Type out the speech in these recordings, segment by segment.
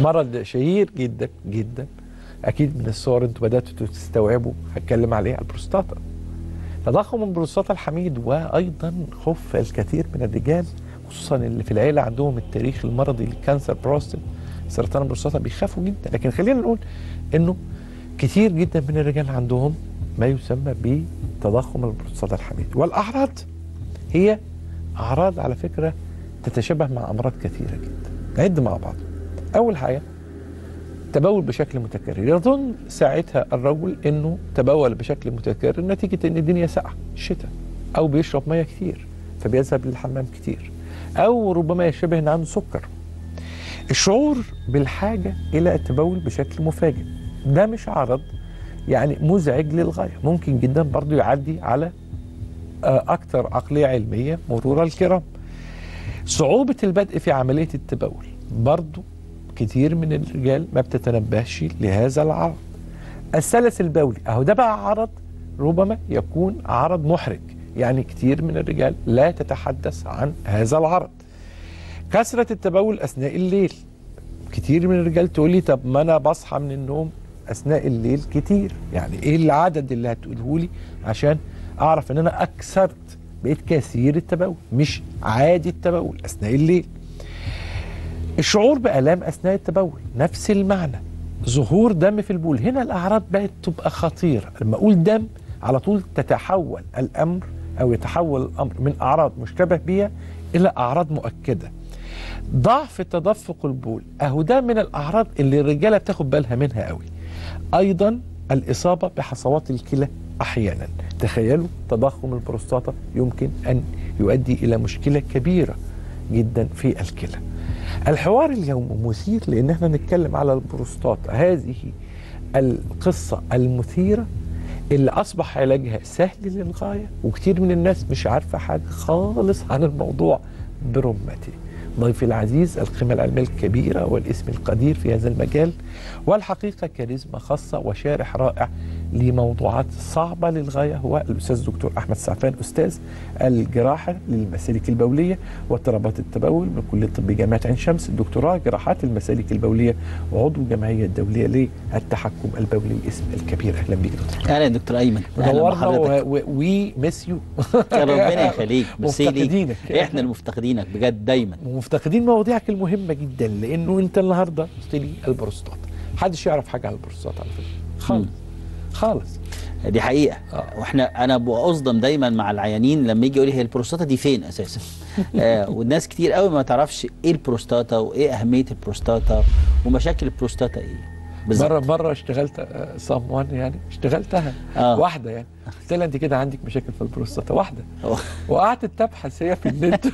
مرض شهير جدا جدا اكيد من الصور انتوا بداتوا تستوعبوا هتكلم عليه البروستاتا تضخم البروستاتا الحميد وايضا خف الكثير من الرجال خصوصا اللي في العيله عندهم التاريخ المرضي للكانسر بروستات سرطان البروستاتا بيخافوا جدا لكن خلينا نقول انه كتير جدا من الرجال عندهم ما يسمى بتضخم البروستاتا الحميد والاعراض هي اعراض على فكره تتشابه مع امراض كثيره جدا نعد مع بعض اول حاجه تبول بشكل متكرر يظن ساعتها الرجل انه تبول بشكل متكرر نتيجه ان الدنيا ساقعه الشتاء او بيشرب ميه كتير فبيذهب للحمام كتير او ربما يشبه ان عنده سكر الشعور بالحاجه الى التبول بشكل مفاجئ ده مش عرض يعني مزعج للغايه ممكن جدا برضو يعدي على اكثر عقليه علميه مرور الكرام صعوبه البدء في عمليه التبول برضو كتير من الرجال ما بتتنبهش لهذا العرض السلس البولي اهو ده بقى عرض ربما يكون عرض محرج يعني كتير من الرجال لا تتحدث عن هذا العرض كثرة التبول أثناء الليل كتير من الرجال تقول لي طب ما أنا بصحى من النوم أثناء الليل كتير يعني إيه العدد اللي هتقوله لي عشان أعرف إن أنا أكثرت بقيت كثير التبول مش عادي التبول أثناء الليل الشعور بآلام أثناء التبول نفس المعنى ظهور دم في البول هنا الأعراض بقت تبقى خطيرة لما أقول دم على طول تتحول الأمر أو يتحول الأمر من أعراض مشتبه بها إلى أعراض مؤكدة ضعف تدفق البول أهو ده من الأعراض اللي الرجالة بتاخد بالها منها قوي أيضا الإصابة بحصوات الكلى أحيانا تخيلوا تضخم البروستاتا يمكن أن يؤدي إلى مشكلة كبيرة جدا في الكلى الحوار اليوم مثير لان احنا نتكلم على البروستاتا هذه القصه المثيره اللي اصبح علاجها سهل للغايه وكتير من الناس مش عارفه حاجه خالص عن الموضوع برمته ضيفي العزيز القيمة العلمية الكبيرة والاسم القدير في هذا المجال والحقيقة كاريزما خاصة وشارح رائع لموضوعات صعبة للغاية هو الأستاذ دكتور أحمد سعفان أستاذ الجراحة للمسالك البولية واضطرابات التبول من كلية طب جامعة عين شمس الدكتوراه جراحات المسالك البولية وعضو الجمعية الدولية للتحكم البولي الاسم الكبير أهلا بك دكتور اهلا يا دكتور ايمن اهلا منورنا بحضرتك وي ميس يو ربنا يخليك ميرسي ليك. مفتقدينك احنا المفتقدينك بجد دايما ومفتقدين مواضيعك المهمة جدا لأنه أنت النهاردة قلت لي البروستاتا محدش يعرف حاجة عن البروستاتا على فكرة خالص خالص دي حقيقه آه. واحنا انا بصدم دايما مع العيانين لما يجي يقول لي هي البروستاتا دي فين اساسا آه والناس كتير قوي ما تعرفش ايه البروستاتا وايه اهميه البروستاتا ومشاكل البروستاتا ايه بالظبط مرة مرة اشتغلت صام وان يعني اشتغلتها آه. واحدة يعني قلت لها أنت كده عندك مشاكل في البروستاتا واحدة هو- وقعدت تبحث هي في النت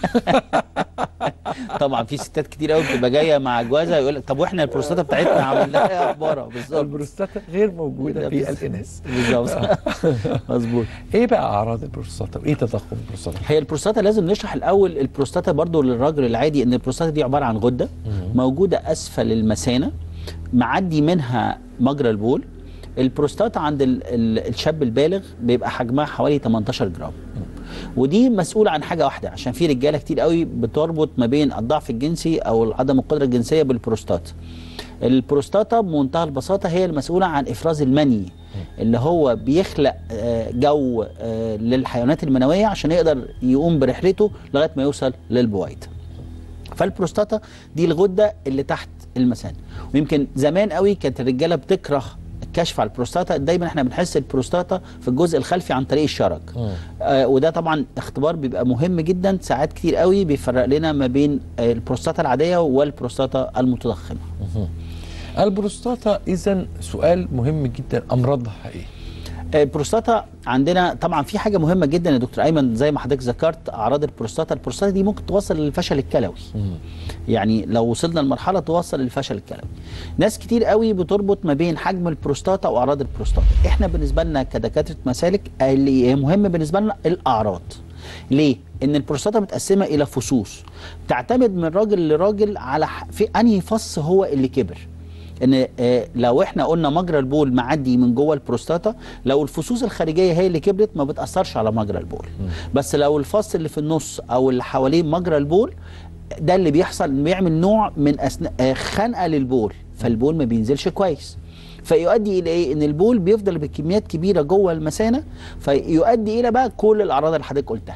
طبعا في ستات كتير قوي بتبقى جايه مع جوازها يقول لك طب واحنا البروستاتا بتاعتنا عملنا ايه اخبارها بالظبط البروستاتا غير موجودة في بالظبط. الإناث بالظبط مظبوط إيه بقى أعراض البروستاتا وإيه تضخم البروستاتا؟ هي البروستاتا لازم نشرح الاول البروستاتا برضو للراجل العادي ان البروستاتا دي عباره عن غده موجوده اسفل المثانه معدي منها مجرى البول البروستاتا عند ال- ال- الشاب البالغ بيبقى حجمها حوالي 18 جرام ودي مسؤولة عن حاجة واحدة عشان في رجالة كتير قوي بتربط ما بين الضعف الجنسي أو عدم القدرة الجنسية بالبروستاتا البروستاتا بمنتهى البساطة هي المسؤولة عن إفراز المني اللي هو بيخلق آه، جو آه، للحيوانات المنوية عشان يقدر يقوم برحلته لغاية ما يوصل للبويض فالبروستاتا دي الغده اللي تحت المثانه ويمكن زمان قوي كانت الرجاله بتكره الكشف على البروستاتا دايما احنا بنحس البروستاتا في الجزء الخلفي عن طريق الشرج آه وده طبعا اختبار بيبقى مهم جدا ساعات كتير قوي بيفرق لنا ما بين آه البروستاتا العاديه والبروستاتا المتضخمه البروستاتا إذا سؤال مهم جدا أمراضها إيه؟ البروستاتا عندنا طبعا في حاجه مهمه جدا يا دكتور ايمن زي ما حضرتك ذكرت اعراض البروستاتا البروستاتا دي ممكن توصل للفشل الكلوي يعني لو وصلنا لمرحله توصل للفشل الكلوي ناس كتير قوي بتربط ما بين حجم البروستاتا واعراض البروستاتا احنا بالنسبه لنا كدكاتره مسالك اللي مهم بالنسبه لنا الاعراض ليه ان البروستاتا متقسمه الى فصوص تعتمد من راجل لراجل على ح- في انهي فص هو اللي كبر ان آه، لو احنا قلنا مجرى البول معدي من جوه البروستاتا لو الفصوص الخارجيه هي اللي كبرت ما بتاثرش على مجرى البول بس لو الفص اللي في النص او اللي حوالين مجرى البول ده اللي بيحصل بيعمل نوع من أثناء آه، خنقه للبول فالبول ما بينزلش كويس فيؤدي الى ايه ان البول بيفضل بكميات كبيره جوه المثانه فيؤدي الى بقى كل الاعراض اللي حضرتك قلتها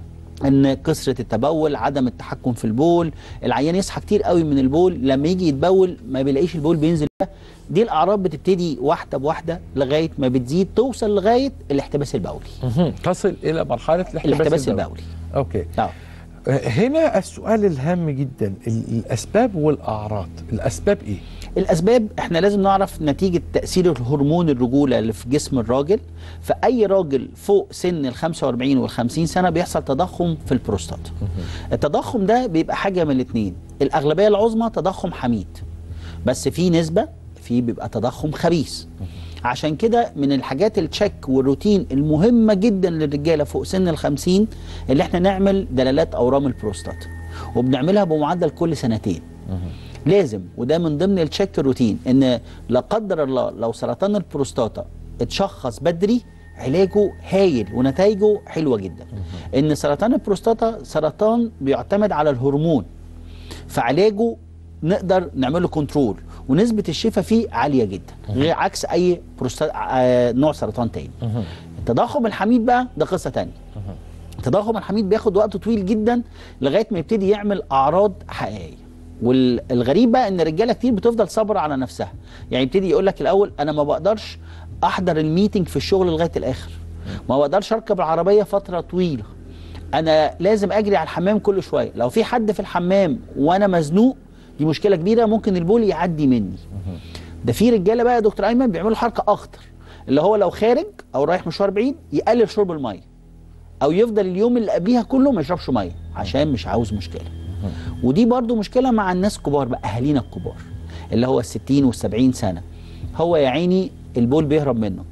ان كثره التبول عدم التحكم في البول العيان يصحى كتير قوي من البول لما يجي يتبول ما بيلاقيش البول بينزل دي الاعراض بتبتدي واحده بواحده لغايه ما بتزيد توصل لغايه الاحتباس البولي مهم. تصل الى مرحله الاحتباس, الاحتباس البولي. البولي اوكي اه هنا السؤال الهام جدا ال- الاسباب والاعراض الاسباب ايه الاسباب احنا لازم نعرف نتيجه تاثير الهرمون الرجوله اللي في جسم الراجل فاي راجل فوق سن ال 45 وال 50 سنه بيحصل تضخم في البروستات التضخم ده بيبقى حاجه من الاثنين الاغلبيه العظمى تضخم حميد بس في نسبه في بيبقى تضخم خبيث عشان كده من الحاجات التشيك والروتين المهمه جدا للرجاله فوق سن ال 50 اللي احنا نعمل دلالات اورام البروستات وبنعملها بمعدل كل سنتين لازم وده من ضمن التشيك الروتين ان لا قدر الله لو سرطان البروستاتا اتشخص بدري علاجه هايل ونتائجه حلوه جدا ان سرطان البروستاتا سرطان بيعتمد على الهرمون فعلاجه نقدر نعمله كنترول ونسبه الشفاء فيه عاليه جدا غير عكس اي بروستا... آه، نوع سرطان تاني التضخم الحميد بقى ده قصه تانية التضخم الحميد بياخد وقت طويل جدا لغايه ما يبتدي يعمل اعراض حقيقيه والغريب بقى ان الرجاله كتير بتفضل صابره على نفسها يعني يبتدي يقول لك الاول انا ما بقدرش احضر الميتنج في الشغل لغايه الاخر ما بقدرش اركب العربيه فتره طويله انا لازم اجري على الحمام كل شويه لو في حد في الحمام وانا مزنوق دي مشكله كبيره ممكن البول يعدي مني ده في رجاله بقى يا دكتور ايمن بيعملوا حركه اخطر اللي هو لو خارج او رايح مشوار بعيد يقلل شرب الميه او يفضل اليوم اللي قبليها كله ما يشربش ميه عشان مش عاوز مشكله ودي برضو مشكله مع الناس الكبار بقى اهالينا الكبار اللي هو الستين والسبعين سنه هو يا عيني البول بيهرب منه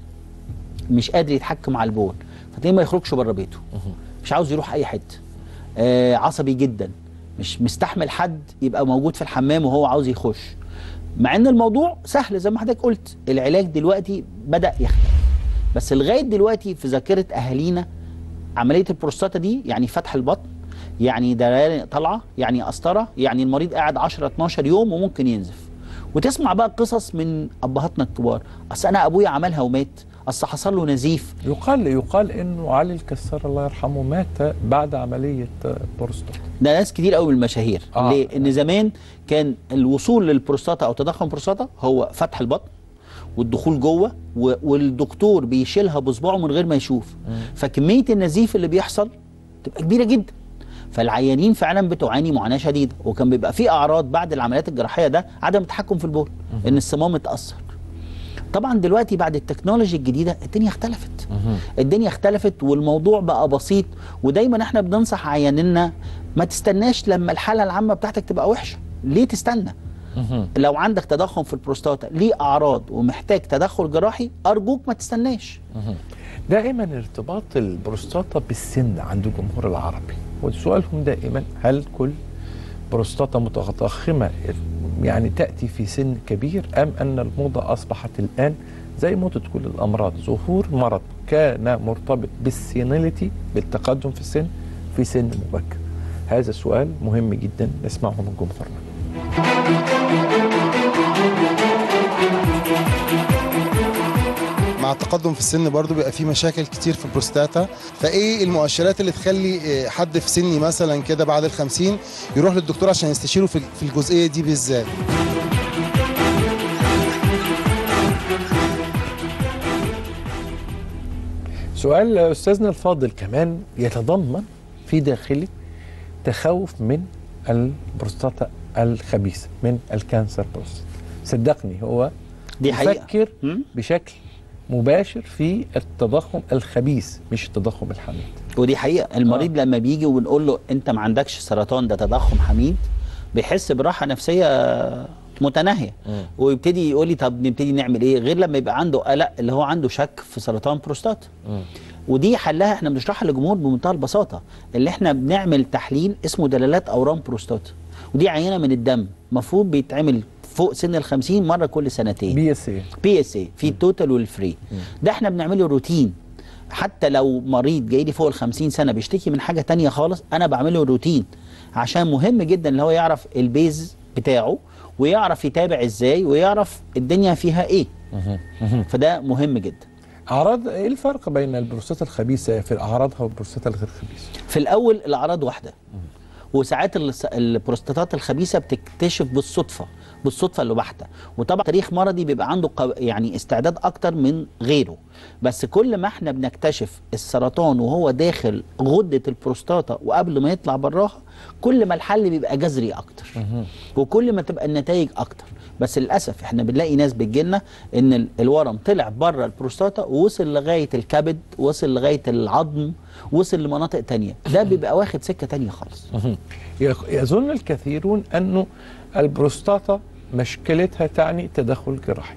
مش قادر يتحكم على البول فتلاقيه ما يخرجش بره بيته مش عاوز يروح اي حته آه عصبي جدا مش مستحمل حد يبقى موجود في الحمام وهو عاوز يخش مع ان الموضوع سهل زي ما حضرتك قلت العلاج دلوقتي بدا يختلف بس لغايه دلوقتي في ذاكره اهالينا عمليه البروستاتا دي يعني فتح البطن يعني دلال طالعه يعني قسطره يعني المريض قاعد 10 12 يوم وممكن ينزف وتسمع بقى قصص من ابهاتنا الكبار اصل انا ابويا عملها ومات اصل حصل له نزيف يقال يقال انه علي الكسار الله يرحمه مات بعد عمليه بروستات ده ناس كتير قوي من المشاهير آه. آه. ليه ان زمان كان الوصول للبروستاتا او تضخم البروستاتا هو فتح البطن والدخول جوه و- والدكتور بيشيلها بصباعه من غير ما يشوف فكميه النزيف اللي بيحصل تبقى كبيره جدا فالعيانين فعلا بتعاني معاناه شديده وكان بيبقى في اعراض بعد العمليات الجراحيه ده عدم التحكم في البول ان الصمام اتاثر طبعا دلوقتي بعد التكنولوجي الجديده الدنيا اختلفت الدنيا اختلفت والموضوع بقى بسيط ودايما احنا بننصح عيانينا ما تستناش لما الحاله العامه بتاعتك تبقى وحشه ليه تستنى لو عندك تضخم في البروستاتا ليه اعراض ومحتاج تدخل جراحي ارجوك ما تستناش دائما ارتباط البروستاتا بالسن عند الجمهور العربي وسؤالهم دائما هل كل بروستاتا متضخمه يعني تاتي في سن كبير ام ان الموضه اصبحت الان زي موضه كل الامراض ظهور مرض كان مرتبط بالسينيليتي بالتقدم في السن في سن مبكر هذا سؤال مهم جدا نسمعه من جمهورنا مع التقدم في السن برضو بيبقى في مشاكل كتير في البروستاتا فايه المؤشرات اللي تخلي إيه، حد في سني مثلا كده بعد ال 50 يروح للدكتور عشان يستشيره في في الجزئيه دي بالذات سؤال استاذنا الفاضل كمان يتضمن في داخله تخوف من البروستاتا الخبيثه من الكانسر بروستات صدقني هو دي حقيقه يفكر مم. بشكل مباشر في التضخم الخبيث مش التضخم الحميد ودي حقيقه المريض لما بيجي ونقول له انت ما عندكش سرطان ده تضخم حميد بيحس براحه نفسيه متناهيه مم. ويبتدي يقول لي طب نبتدي نعمل ايه غير لما يبقى عنده قلق اللي هو عنده شك في سرطان بروستات ودي حلها احنا بنشرحها للجمهور بمنتهى البساطه اللي احنا بنعمل تحليل اسمه دلالات اورام بروستات ودي عينه من الدم المفروض بيتعمل فوق سن ال 50 مره كل سنتين بي اس اي بي اس اي في التوتال والفري ده احنا بنعمله روتين حتى لو مريض جاي لي فوق ال 50 سنه بيشتكي من حاجه تانية خالص انا بعمله روتين عشان مهم جدا ان هو يعرف البيز بتاعه ويعرف يتابع ازاي ويعرف الدنيا فيها ايه فده مهم جدا اعراض ايه الفرق بين البروستاتا الخبيثه في اعراضها والبروستاتا الغير خبيثه في الاول الاعراض واحده وساعات الس- البروستاتات الخبيثه بتكتشف بالصدفه بالصدفه البحته وطبعا تاريخ مرضي بيبقى عنده قو- يعني استعداد اكتر من غيره بس كل ما احنا بنكتشف السرطان وهو داخل غده البروستاتا وقبل ما يطلع براها كل ما الحل بيبقى جذري اكتر وكل ما تبقى النتائج اكتر بس للاسف احنا بنلاقي ناس بتجيلنا ان ال- الورم طلع بره البروستاتا ووصل لغايه الكبد وصل لغايه العظم وصل لمناطق تانية ده بيبقى واخد سكه تانية خالص يخ- يظن الكثيرون انه البروستاتا مشكلتها تعني تدخل جراحي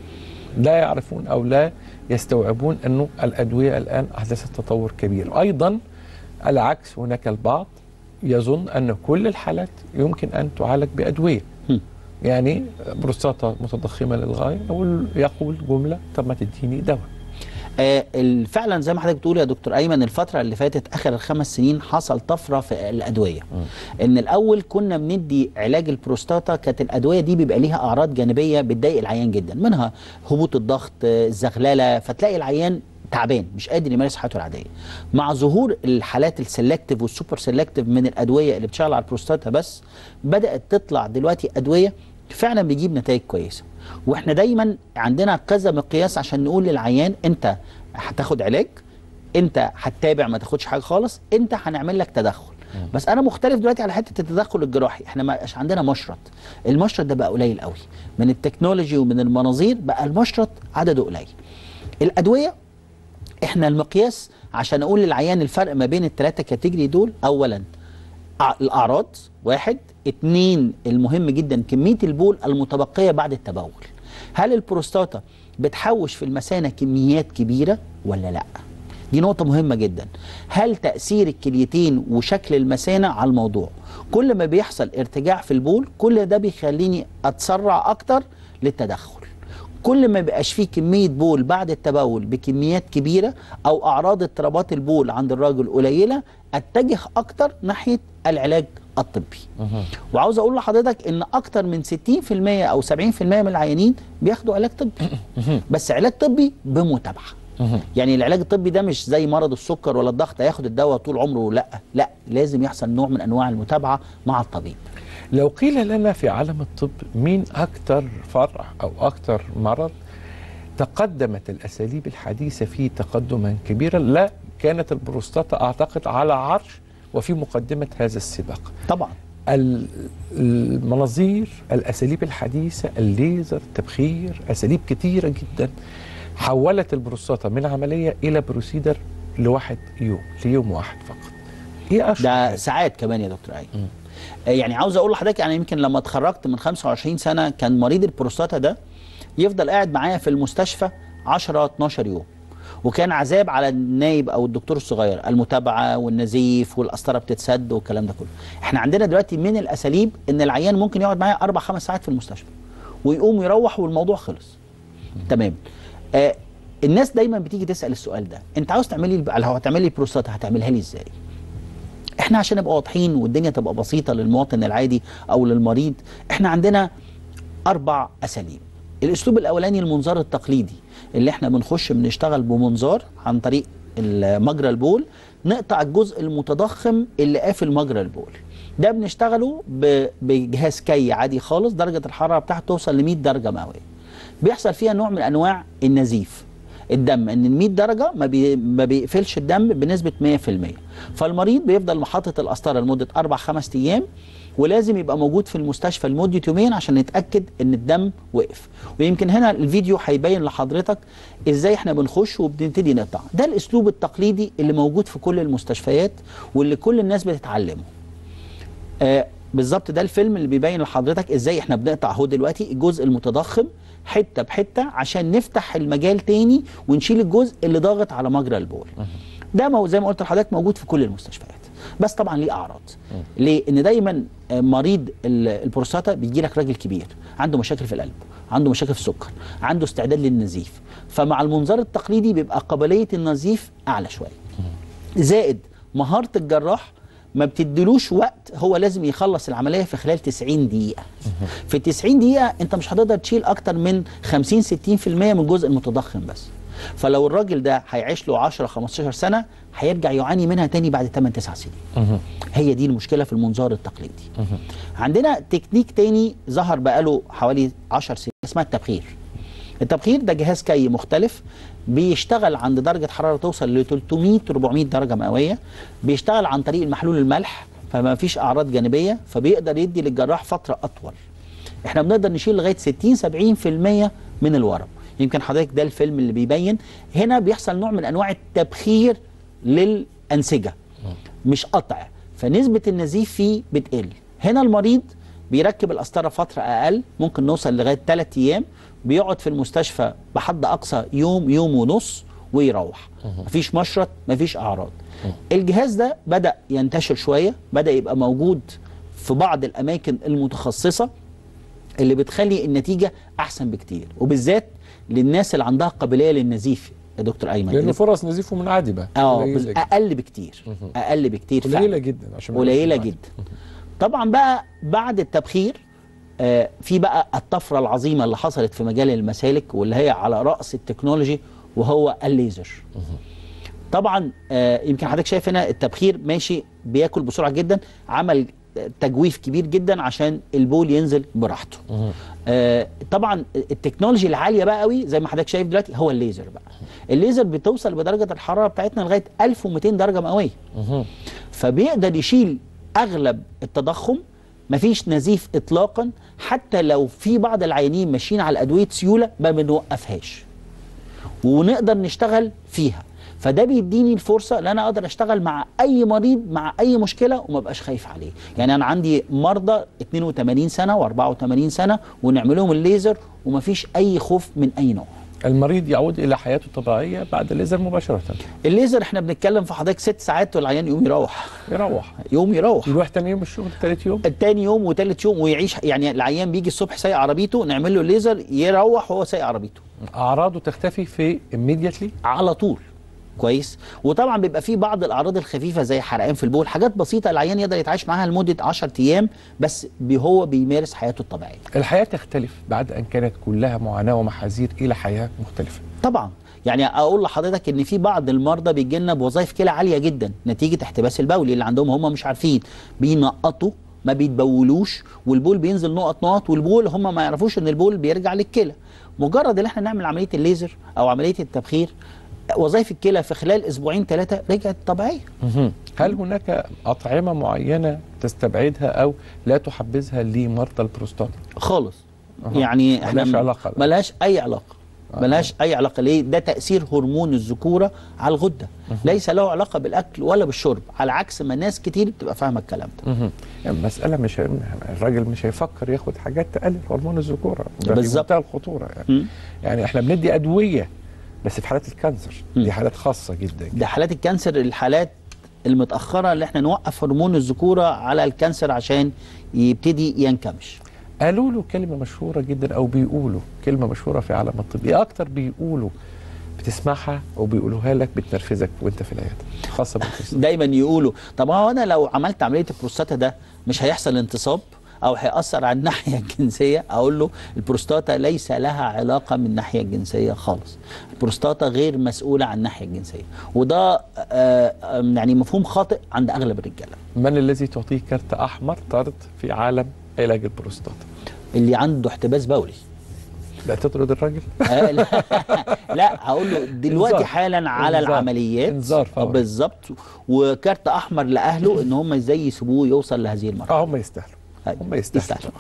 لا يعرفون او لا يستوعبون انه الادويه الان احدثت تطور كبير ايضا العكس هناك البعض يظن ان كل الحالات يمكن ان تعالج بادويه هم. يعني بروستاتا متضخمه للغايه يقول يقول جمله طب ما تديني دواء آه ال- فعلا زي ما حضرتك بتقول يا دكتور ايمن الفتره اللي فاتت اخر الخمس سنين حصل طفره في الادويه ان الاول كنا بندي علاج البروستاتا كانت الادويه دي بيبقى ليها اعراض جانبيه بتضايق العيان جدا منها هبوط الضغط آه، الزغلله فتلاقي العيان تعبان مش قادر يمارس حياته العاديه مع ظهور الحالات السلكتيف والسوبر سلكتيف من الادويه اللي بتشتغل على البروستاتا بس بدات تطلع دلوقتي ادويه فعلا بيجيب نتائج كويسه واحنا دايما عندنا كذا مقياس عشان نقول للعيان انت هتاخد علاج انت هتتابع ما تاخدش حاجه خالص انت هنعمل لك تدخل بس انا مختلف دلوقتي على حته التدخل الجراحي احنا ما بقاش عندنا مشرط المشرط ده بقى قليل قوي من التكنولوجي ومن المناظير بقى المشرط عدده قليل الادويه احنا المقياس عشان اقول للعيان الفرق ما بين الثلاثه كاتيجوري دول اولا أع- الاعراض واحد اتنين المهم جدا كميه البول المتبقيه بعد التبول هل البروستاتا بتحوش في المثانه كميات كبيره ولا لا دي نقطة مهمة جدا هل تأثير الكليتين وشكل المثانة على الموضوع كل ما بيحصل ارتجاع في البول كل ده بيخليني أتسرع أكتر للتدخل كل ما بيبقاش فيه كمية بول بعد التبول بكميات كبيرة أو أعراض اضطرابات البول عند الراجل قليلة أتجه أكتر ناحية العلاج الطبي وعاوز أقول لحضرتك إن أكتر من 60% أو 70% من العيانين بياخدوا علاج طبي بس علاج طبي بمتابعة يعني العلاج الطبي ده مش زي مرض السكر ولا الضغط هياخد الدواء طول عمره لا لا لازم يحصل نوع من انواع المتابعه مع الطبيب لو قيل لنا في عالم الطب مين أكثر فرع أو أكثر مرض تقدمت الأساليب الحديثة فيه تقدما كبيرا لا كانت البروستاتا أعتقد على عرش وفي مقدمة هذا السباق طبعا ال- المناظير الأساليب الحديثة الليزر التبخير أساليب كتيرة جدا حولت البروستاتا من عملية إلى بروسيدر لواحد يوم ليوم واحد فقط إيه أشهر ده حاجة؟ ساعات كمان يا دكتور ايمن آه، يعني عاوز اقول لحضرتك انا يمكن لما اتخرجت من 25 سنه كان مريض البروستاتا ده يفضل قاعد معايا في المستشفى 10 12 يوم وكان عذاب على النايب او الدكتور الصغير المتابعه والنزيف والقسطره بتتسد والكلام ده كله احنا عندنا دلوقتي من الاساليب ان العيان ممكن يقعد معايا اربع خمس ساعات في المستشفى ويقوم يروح والموضوع خلص تمام آه الناس دايما بتيجي تسال السؤال ده انت عاوز تعملي لو هتعملي بروستاتا هتعملها لي ازاي احنا عشان نبقى واضحين والدنيا تبقى بسيطه للمواطن العادي او للمريض احنا عندنا اربع اساليب الاسلوب الاولاني المنظار التقليدي اللي احنا بنخش بنشتغل بمنظار عن طريق مجرى البول نقطع الجزء المتضخم اللي قافل مجرى البول ده بنشتغله ب- بجهاز كي عادي خالص درجه الحراره بتاعته توصل ل 100 درجه مئويه بيحصل فيها نوع من انواع النزيف الدم ان ال 100 درجه ما, بي ما بيقفلش الدم بنسبه 100% فالمريض بيفضل محطه القسطره لمده اربع خمس ايام ولازم يبقى موجود في المستشفى لمده يومين عشان نتاكد ان الدم وقف ويمكن هنا الفيديو هيبين لحضرتك ازاي احنا بنخش وبنبتدي نقطع ده الاسلوب التقليدي اللي موجود في كل المستشفيات واللي كل الناس بتتعلمه آه بالظبط ده الفيلم اللي بيبين لحضرتك ازاي احنا بنقطع اهو دلوقتي الجزء المتضخم حته بحته عشان نفتح المجال تاني ونشيل الجزء اللي ضاغط على مجرى البول ده مو زي ما قلت لحضرتك موجود في كل المستشفيات بس طبعا ليه اعراض ليه ان دايما آه، مريض ال- البروستاتا بيجي لك راجل كبير عنده مشاكل في القلب عنده مشاكل في السكر عنده استعداد للنزيف فمع المنظار التقليدي بيبقى قابليه النزيف اعلى شويه زائد مهاره الجراح ما بتديلوش وقت هو لازم يخلص العمليه في خلال 90 دقيقه في 90 دقيقه انت مش هتقدر تشيل اكتر من 50 60% من الجزء المتضخم بس فلو الراجل ده هيعيش له 10 15 سنه هيرجع يعاني منها تاني بعد 8 9 سنين هي دي المشكله في المنظار التقليدي عندنا تكنيك تاني ظهر بقاله حوالي 10 سنين اسمها التبخير التبخير ده جهاز كي مختلف بيشتغل عند درجة حرارة توصل ل 300 400 درجة مئوية بيشتغل عن طريق المحلول الملح فما فيش أعراض جانبية فبيقدر يدي للجراح فترة أطول احنا بنقدر نشيل لغاية 60 70% من الورم يمكن حضرتك ده الفيلم اللي بيبين هنا بيحصل نوع من أنواع التبخير للأنسجة مش قطع فنسبة النزيف فيه بتقل هنا المريض بيركب القسطرة فترة أقل ممكن نوصل لغاية 3 أيام بيقعد في المستشفى بحد أقصى يوم يوم ونص ويروح مفيش مشرط مفيش أعراض الجهاز ده بدأ ينتشر شوية بدأ يبقى موجود في بعض الأماكن المتخصصة اللي بتخلي النتيجة أحسن بكتير وبالذات للناس اللي عندها قابلية للنزيف يا دكتور أيمن لانه اللي- فرص نزيفه منعدمه اه قليلة بس جداً. اقل بكتير اقل بكتير فعلاً. قليله جدا عشان ما قليله نقولش جدا طبعا بقى بعد التبخير آه في بقى الطفره العظيمه اللي حصلت في مجال المسالك واللي هي على راس التكنولوجي وهو الليزر طبعا آه يمكن حضرتك شايف هنا التبخير ماشي بياكل بسرعه جدا عمل تجويف كبير جدا عشان البول ينزل براحته آه طبعا التكنولوجي العاليه بقى قوي زي ما حضرتك شايف دلوقتي هو الليزر بقى الليزر بتوصل بدرجه الحراره بتاعتنا لغايه 1200 درجه مئويه فبيقدر يشيل اغلب التضخم مفيش نزيف اطلاقا حتى لو في بعض العيانين ماشيين على ادويه سيوله ما بنوقفهاش ونقدر نشتغل فيها فده بيديني الفرصه ان انا اقدر اشتغل مع اي مريض مع اي مشكله وما بقاش خايف عليه يعني انا عندي مرضى 82 سنه و84 سنه ونعمل لهم الليزر ومفيش اي خوف من اي نوع المريض يعود الى حياته الطبيعيه بعد الليزر مباشره الليزر احنا بنتكلم في حضرتك ست ساعات والعيان يقوم يروح يروح يقوم يروح يروح تاني يوم الشغل ثالث يوم التاني يوم وتالت يوم ويعيش يعني العيان بيجي الصبح سايق عربيته نعمل له الليزر يروح وهو سايق عربيته اعراضه تختفي في immediately على طول كويس وطبعا بيبقى في بعض الاعراض الخفيفه زي حرقان في البول حاجات بسيطه العيان يقدر يتعايش معاها لمده 10 ايام بس بي- هو بيمارس حياته الطبيعيه الحياه تختلف بعد ان كانت كلها معاناه ومحاذير الى حياه مختلفه طبعا يعني اقول لحضرتك ان في بعض المرضى بيجي لنا بوظائف كلى عاليه جدا نتيجه احتباس البولي اللي عندهم هم مش عارفين بينقطوا ما بيتبولوش والبول بينزل نقط نقط والبول هم ما يعرفوش ان البول بيرجع للكلى مجرد ان احنا نعمل عمليه الليزر او عمليه التبخير وظائف الكلى في خلال اسبوعين ثلاثه رجعت طبيعيه هل هناك اطعمه معينه تستبعدها او لا تحبذها لمرضى البروستاتا خالص يعني احنا ملهاش م- علاقة. ملهاش اي علاقه ملهاش اي علاقه ليه ده تاثير هرمون الذكوره على الغده ليس له علاقه بالاكل ولا بالشرب على عكس ما ناس كتير بتبقى فاهمه الكلام ده مهم. يعني المسألة مش الراجل مش هيفكر ياخد حاجات تقلل هرمون الذكورة ده في بالظبط. منتهى الخطورة يعني. مم. يعني احنا بندي أدوية بس في حالات الكانسر مم. دي حالات خاصة جدا ده حالات الكانسر الحالات المتاخره اللي احنا نوقف هرمون الذكوره على الكانسر عشان يبتدي ينكمش قالوا له كلمة مشهورة جدا أو بيقولوا كلمة مشهورة في عالم الطب إيه أكتر بيقولوا بتسمعها أو بيقولوها لك بتنرفزك وأنت في العيادة خاصة بالبروستاتا دايما يقولوا طب هو انا لو عملت عمليه البروستاتا ده مش هيحصل انتصاب او هيأثر على الناحيه الجنسيه اقول له البروستاتا ليس لها علاقه من الناحيه الجنسيه خالص البروستاتا غير مسؤوله عن الناحيه الجنسيه وده آه، آه، يعني مفهوم خاطئ عند اغلب الرجاله من الذي تعطيه كارت أحمر طرد في عالم علاج البروستاتا اللي عنده احتباس بولي لا تطرد الراجل آه، لا, لا هقول له دلوقتي إنذار. حالا على إنذار. العمليات إنذار آه، فوري. بالظبط وكارت احمر لاهله ان هم ازاي يسيبوه يوصل لهذه المرحله اه هم يستاهلوا أيوة، هم يستاهلوا يستاهلوا.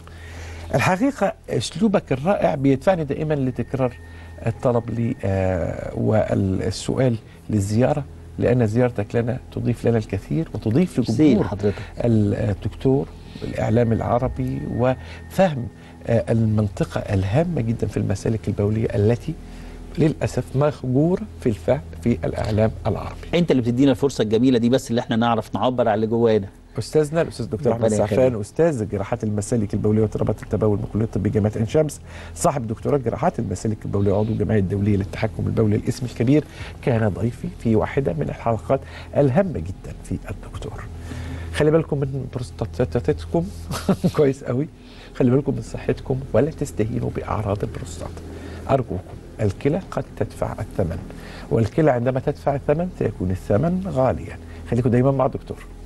الحقيقة أسلوبك الرائع بيدفعني دائما لتكرار الطلب لي آه والسؤال للزيارة لأن زيارتك لنا تضيف لنا الكثير وتضيف ميرسي لجمهور لحضرتك. الدكتور الإعلام العربي وفهم آه المنطقة الهامة جدا في المسالك البولية التي للاسف مهجوره في الفهم في الاعلام العربي انت اللي بتدينا الفرصه الجميله دي بس اللي احنا نعرف نعبر على اللي جوانا استاذنا الاستاذ دكتور احمد ربنا سعفان يخليك. استاذ جراحات المسالك البوليه واضطرابات التبول بكليه الطب جامعه عين شمس صاحب دكتوراه جراحات المسالك البوليه عضو الجمعيه الدوليه للتحكم البولي الاسم الكبير كان ضيفي في واحده من الحلقات الهامه جدا في الدكتور خلي بالكم من بروستاتاتكم كويس قوي خلي بالكم من صحتكم ولا تستهينوا باعراض البروستات ارجوكم الكلى قد تدفع الثمن والكلى عندما تدفع الثمن سيكون الثمن غاليا خليكم دايما مع الدكتور